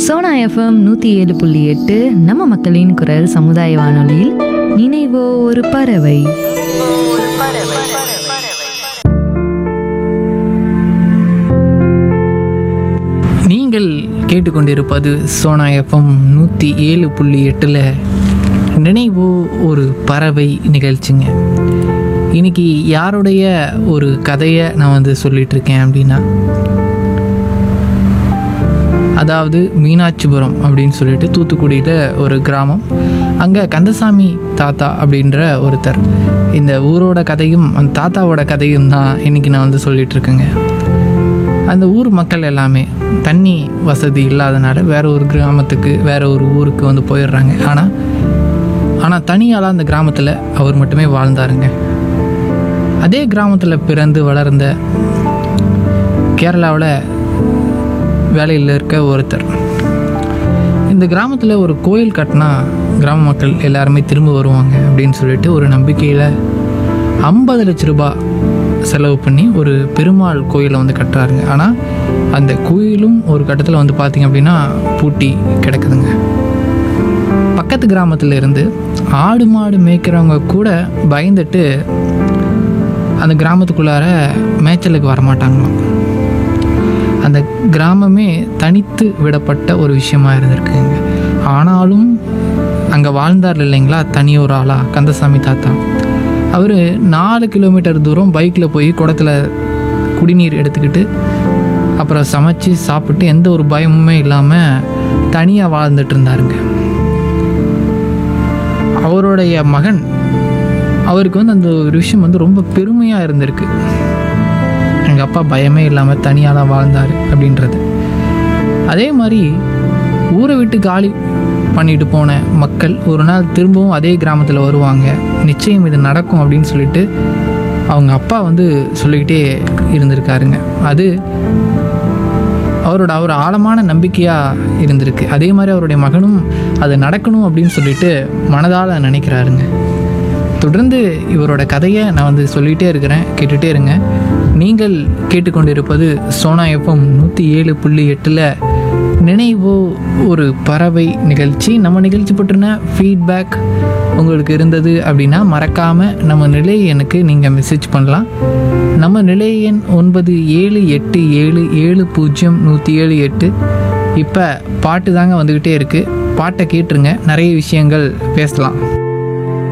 Sona FM நூற்றி ஏழு புள்ளி எட்டு நம்ம மக்களின் குரல் சமுதாய வானொலியில் நினைவோ ஒரு பறவை நீங்கள் கேட்டுக்கொண்டிருப்பது சோனா எஃப்எம் நூற்றி ஏழு புள்ளி எட்டில் நினைவோ ஒரு பறவை நிகழ்ச்சிங்க இன்னைக்கு யாருடைய ஒரு கதையை நான் வந்து சொல்லிட்டு இருக்கேன் அப்படின்னா அதாவது மீனாட்சிபுரம் அப்படின்னு சொல்லிட்டு தூத்துக்குடியில் ஒரு கிராமம் அங்கே கந்தசாமி தாத்தா அப்படின்ற ஒருத்தர் இந்த ஊரோட கதையும் அந்த தாத்தாவோட கதையும் தான் இன்றைக்கி நான் வந்து சொல்லிட்டு இருக்கேங்க அந்த ஊர் மக்கள் எல்லாமே தண்ணி வசதி இல்லாதனால வேற ஒரு கிராமத்துக்கு வேற ஒரு ஊருக்கு வந்து போயிடுறாங்க ஆனால் ஆனால் தனியால் அந்த கிராமத்தில் அவர் மட்டுமே வாழ்ந்தாருங்க அதே கிராமத்தில் பிறந்து வளர்ந்த கேரளாவில் வேலையில் இருக்க ஒருத்தர் இந்த கிராமத்தில் ஒரு கோயில் கட்டினா கிராம மக்கள் எல்லாருமே திரும்ப வருவாங்க அப்படின்னு சொல்லிட்டு ஒரு நம்பிக்கையில் ஐம்பது லட்ச ரூபாய் செலவு பண்ணி ஒரு பெருமாள் கோயிலை வந்து கட்டுறாருங்க ஆனால் அந்த கோயிலும் ஒரு கட்டத்தில் வந்து பார்த்திங்க அப்படின்னா பூட்டி கிடக்குதுங்க பக்கத்து கிராமத்தில் இருந்து ஆடு மாடு மேய்க்கிறவங்க கூட பயந்துட்டு அந்த கிராமத்துக்குள்ளார மேய்ச்சலுக்கு வரமாட்டாங்களாம் அந்த கிராமமே தனித்து விடப்பட்ட ஒரு விஷயமா இருந்திருக்குங்க ஆனாலும் அங்கே வாழ்ந்தார் இல்லைங்களா தனி ஒரு ஆளா கந்தசாமி தாத்தா அவர் நாலு கிலோமீட்டர் தூரம் பைக்கில் போய் குடத்துல குடிநீர் எடுத்துக்கிட்டு அப்புறம் சமைச்சு சாப்பிட்டு எந்த ஒரு பயமுமே இல்லாமல் தனியாக வாழ்ந்துட்டு இருந்தாருங்க அவருடைய மகன் அவருக்கு வந்து அந்த ஒரு விஷயம் வந்து ரொம்ப பெருமையாக இருந்திருக்கு எங்கள் அப்பா பயமே இல்லாமல் தனியாக தான் வாழ்ந்தார் அப்படின்றது அதே மாதிரி ஊரை விட்டு காலி பண்ணிட்டு போன மக்கள் ஒரு நாள் திரும்பவும் அதே கிராமத்தில் வருவாங்க நிச்சயம் இது நடக்கும் அப்படின்னு சொல்லிட்டு அவங்க அப்பா வந்து சொல்லிக்கிட்டே இருந்திருக்காருங்க அது அவரோட அவர் ஆழமான நம்பிக்கையாக இருந்திருக்கு அதே மாதிரி அவருடைய மகனும் அது நடக்கணும் அப்படின்னு சொல்லிட்டு மனதால் நினைக்கிறாருங்க தொடர்ந்து இவரோட கதையை நான் வந்து சொல்லிகிட்டே இருக்கிறேன் கேட்டுகிட்டே இருங்க நீங்கள் கேட்டுக்கொண்டிருப்பது சோனா எஃப்எம் நூற்றி ஏழு புள்ளி எட்டில் நினைவோ ஒரு பறவை நிகழ்ச்சி நம்ம நிகழ்ச்சி பற்றின ஃபீட்பேக் உங்களுக்கு இருந்தது அப்படின்னா மறக்காமல் நம்ம நிலை எனக்கு நீங்கள் மெசேஜ் பண்ணலாம் நம்ம நிலை எண் ஒன்பது ஏழு எட்டு ஏழு ஏழு பூஜ்ஜியம் நூற்றி ஏழு எட்டு இப்போ பாட்டு தாங்க வந்துக்கிட்டே இருக்குது பாட்டை கேட்டுருங்க நிறைய விஷயங்கள் பேசலாம்